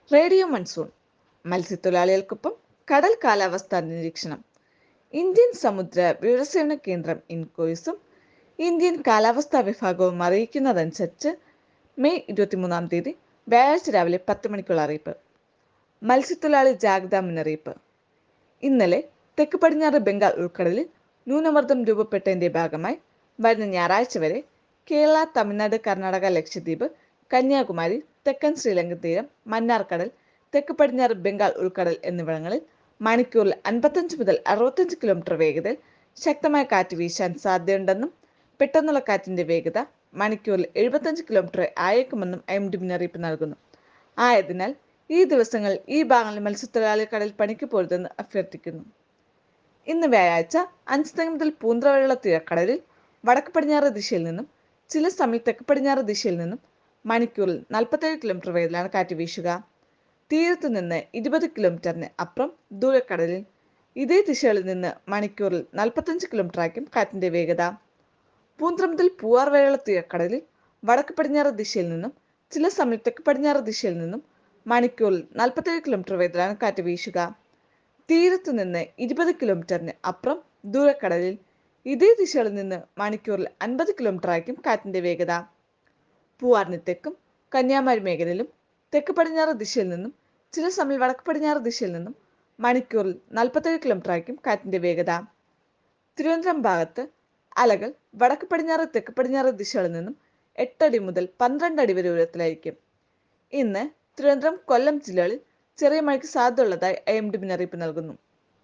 radio monsoon മത്സ്യത്തൊഴിലാളികൾക്കൊപ്പം കടൽ കാലാവസ്ഥാ നിരീക്ഷണം ഇന്ത്യൻ സമുദ്ര വിവരസേവന കേന്ദ്രം ഇൻകോയ്സും ഇന്ത്യൻ കാലാവസ്ഥാ വിഭാഗവും അറിയിക്കുന്നതനുസരിച്ച് മെയ് ഇരുപത്തിമൂന്നാം തീയതി വ്യാഴാഴ്ച രാവിലെ പത്ത് മണിക്കുള്ള അറിയിപ്പ് മത്സ്യത്തൊഴിലാളി ജാഗ്രതാ മുന്നറിയിപ്പ് ഇന്നലെ തെക്ക് പടിഞ്ഞാറ് ബംഗാൾ ഉൾക്കടലിൽ ന്യൂനമർദ്ദം രൂപപ്പെട്ടതിന്റെ ഭാഗമായി വരുന്ന ഞായറാഴ്ച വരെ കേരള തമിഴ്നാട് കർണാടക ലക്ഷദ്വീപ് കന്യാകുമാരി തെക്കൻ ശ്രീലങ്കൻ തീരം മന്നാർക്കടൽ തെക്ക് പടിഞ്ഞാറ് ബംഗാൾ ഉൾക്കടൽ എന്നിവിടങ്ങളിൽ മണിക്കൂറിൽ അൻപത്തഞ്ച് മുതൽ അറുപത്തഞ്ച് കിലോമീറ്റർ വേഗതയിൽ ശക്തമായ കാറ്റ് വീശാൻ സാധ്യതയുണ്ടെന്നും പെട്ടെന്നുള്ള കാറ്റിന്റെ വേഗത മണിക്കൂറിൽ എഴുപത്തഞ്ച് കിലോമീറ്റർ ആയേക്കുമെന്നും എം ഡി മുന്നറിയിപ്പ് നൽകുന്നു ആയതിനാൽ ഈ ദിവസങ്ങളിൽ ഈ ഭാഗങ്ങളിൽ മത്സ്യത്തൊഴിലാളി കടൽ പണിക്ക് പോരുതെന്ന് അഭ്യർത്ഥിക്കുന്നു ഇന്ന് വ്യാഴാഴ്ച അഞ്ച് മുതൽ പൂന്തറവെള്ള തീരക്കടലിൽ വടക്ക് പടിഞ്ഞാറ് ദിശയിൽ നിന്നും ചില സമയം തെക്ക് പടിഞ്ഞാറ് ദിശയിൽ നിന്നും മണിക്കൂറിൽ നാൽപ്പത്തേഴ് കിലോമീറ്റർ വേഗത്തിലാണ് കാറ്റ് വീശുക തീരത്ത് നിന്ന് ഇരുപത് കിലോമീറ്ററിന് അപ്പുറം ദൂരക്കടലിൽ ഇതേ ദിശകളിൽ നിന്ന് മണിക്കൂറിൽ നാൽപ്പത്തഞ്ച് കിലോമീറ്റർ ആയിരിക്കും കാറ്റിന്റെ വേഗത പൂന്തറ മുതൽ പൂവാർ വരെയുള്ള തീരക്കടലിൽ വടക്ക് പടിഞ്ഞാറ് ദിശയിൽ നിന്നും ചില സമയം തെക്ക് പടിഞ്ഞാറ് ദിശയിൽ നിന്നും മണിക്കൂറിൽ നാൽപ്പത്തേഴ് കിലോമീറ്റർ വേഗത്തിലാണ് കാറ്റ് വീശുക തീരത്ത് നിന്ന് ഇരുപത് കിലോമീറ്ററിന് അപ്പുറം ദൂരക്കടലിൽ ഇതേ ദിശകളിൽ നിന്ന് മണിക്കൂറിൽ അൻപത് കിലോമീറ്റർ ആയിരിക്കും കാറ്റിന്റെ വേഗത പൂവാറിന് തെക്കും കന്യാകുമാരി മേഖലയിലും തെക്ക് പടിഞ്ഞാറ് ദിശയിൽ നിന്നും ചില സമയം വടക്ക് പടിഞ്ഞാറ് ദിശയിൽ നിന്നും മണിക്കൂറിൽ നാൽപ്പത്തേഴ് കിലോമീറ്റർ ആയിരിക്കും കാറ്റിന്റെ വേഗത തിരുവനന്തപുരം ഭാഗത്ത് അലകൾ വടക്ക് പടിഞ്ഞാറ് തെക്ക് പടിഞ്ഞാറ് ദിശകളിൽ നിന്നും എട്ടടി മുതൽ പന്ത്രണ്ട് അടി വരെ ഉയരത്തിലായിരിക്കും ഇന്ന് തിരുവനന്തപുരം കൊല്ലം ജില്ലകളിൽ ചെറിയ മഴയ്ക്ക് സാധ്യതയുള്ളതായി ഐ എം ഡി മുന്നറിയിപ്പ് നൽകുന്നു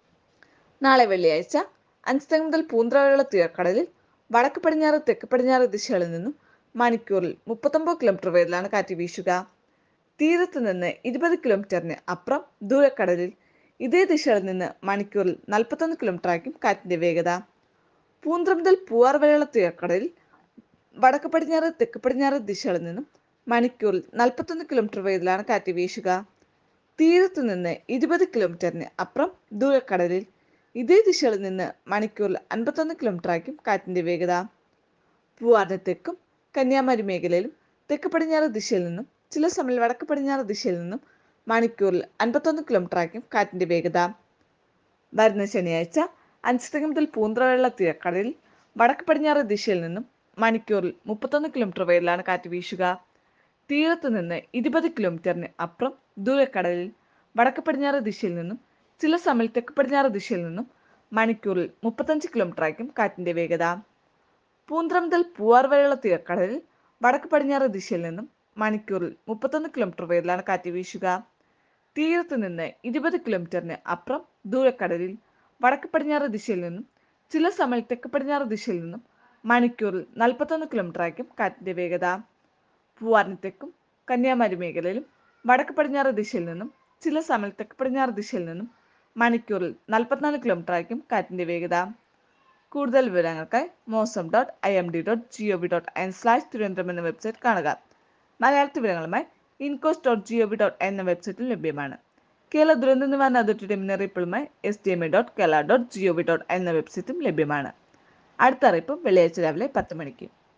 നാളെ വെള്ളിയാഴ്ച അഞ്ച് മുതൽ പൂന്തറവെള്ള തീരക്കടലിൽ വടക്ക് പടിഞ്ഞാറ് തെക്ക് പടിഞ്ഞാറ് ദിശകളിൽ നിന്നും മണിക്കൂറിൽ മുപ്പത്തൊമ്പത് കിലോമീറ്റർ വേഗത്തിലാണ് കാറ്റ് വീശുക തീരത്ത് നിന്ന് ഇരുപത് കിലോമീറ്ററിന് അപ്പുറം ദൂരക്കടലിൽ ഇതേ ദിശയിൽ നിന്ന് മണിക്കൂറിൽ നാൽപ്പത്തൊന്ന് കിലോമീറ്റർ ആയിരിക്കും കാറ്റിന്റെ വേഗത പൂന്തറ മുതൽ പൂവാർ വരെയുള്ള തീരക്കടലിൽ വടക്ക് പടിഞ്ഞാറ് തെക്ക് പടിഞ്ഞാറ് ദിശകളിൽ നിന്നും മണിക്കൂറിൽ നാൽപ്പത്തൊന്ന് കിലോമീറ്റർ വേഗത്തിലാണ് കാറ്റ് വീശുക തീരത്ത് നിന്ന് ഇരുപത് കിലോമീറ്ററിന് അപ്പുറം ദൂരക്കടലിൽ ഇതേ ദിശകളിൽ നിന്ന് മണിക്കൂറിൽ അൻപത്തൊന്ന് കിലോമീറ്റർ ആയിരിക്കും കാറ്റിന്റെ വേഗത പൂവാറിന് തെക്കും കന്യാകുമാരി മേഖലയിലും തെക്ക് പടിഞ്ഞാറ് ദിശയിൽ നിന്നും ചില സമയം വടക്ക് പടിഞ്ഞാറ് ദിശയിൽ നിന്നും മണിക്കൂറിൽ അൻപത്തൊന്ന് കിലോമീറ്റർ ആയിരിക്കും കാറ്റിന്റെ വേഗത വരുന്ന ശനിയാഴ്ച അഞ്ച് മുതൽ പൂന്തറവെള്ള തീരക്കടലിൽ വടക്ക് പടിഞ്ഞാറ് ദിശയിൽ നിന്നും മണിക്കൂറിൽ മുപ്പത്തൊന്ന് കിലോമീറ്റർ വേഗത്തിലാണ് കാറ്റ് വീശുക തീരത്ത് നിന്ന് ഇരുപത് കിലോമീറ്ററിന് അപ്പുറം ദൂരക്കടലിൽ വടക്ക് പടിഞ്ഞാറ് ദിശയിൽ നിന്നും ചില സമയം തെക്ക് പടിഞ്ഞാറ് ദിശയിൽ നിന്നും മണിക്കൂറിൽ മുപ്പത്തഞ്ച് കിലോമീറ്റർ ആയിരിക്കും കാറ്റിന്റെ വേഗത പൂന്തറ മുതൽ പൂവാർ വരെയുള്ള തീരക്കടലിൽ വടക്ക് പടിഞ്ഞാറ് ദിശയിൽ നിന്നും മണിക്കൂറിൽ മുപ്പത്തൊന്ന് കിലോമീറ്റർ വേഗത്തിലാണ് കാറ്റ് വീശുക തീരത്ത് നിന്ന് ഇരുപത് കിലോമീറ്ററിന് അപ്പുറം ദൂരക്കടലിൽ വടക്ക് പടിഞ്ഞാറ് ദിശയിൽ നിന്നും ചില സമയം തെക്ക് പടിഞ്ഞാറ് ദിശയിൽ നിന്നും മണിക്കൂറിൽ നാൽപ്പത്തൊന്ന് കിലോമീറ്റർ ആയിരിക്കും കാറ്റിന്റെ വേഗത പൂവാറിന് തെക്കും കന്യാകുമാരി മേഖലയിലും വടക്ക് പടിഞ്ഞാറ് ദിശയിൽ നിന്നും ചില സമയം തെക്ക് പടിഞ്ഞാറ് ദിശയിൽ നിന്നും മണിക്കൂറിൽ നാൽപ്പത്തിനാല് കിലോമീറ്റർ ആയിരിക്കും കാറ്റിന്റെ വേഗത കൂടുതൽ വിവരങ്ങൾക്കായി Mausam dot I M D dot G O V dot N slash Thiruvananthapuram എന്ന വെബ്സൈറ്റ് കാണുക മലയാളത്തിൽ വിവരങ്ങളുമായി INCOIS dot G O V dot എന്ന വെബ്സൈറ്റിൽ ലഭ്യമാണ് കേരള ദുരന്ത നിവാരണ അതോറിറ്റിയുടെ മുന്നറിയിപ്പുകളുമായി S D M A dot Kerala dot G O V dot എന്ന വെബ്സൈറ്റും ലഭ്യമാണ് അടുത്ത അറിയിപ്പ് വെള്ളിയാഴ്ച രാവിലെ പത്ത് മണിക്ക്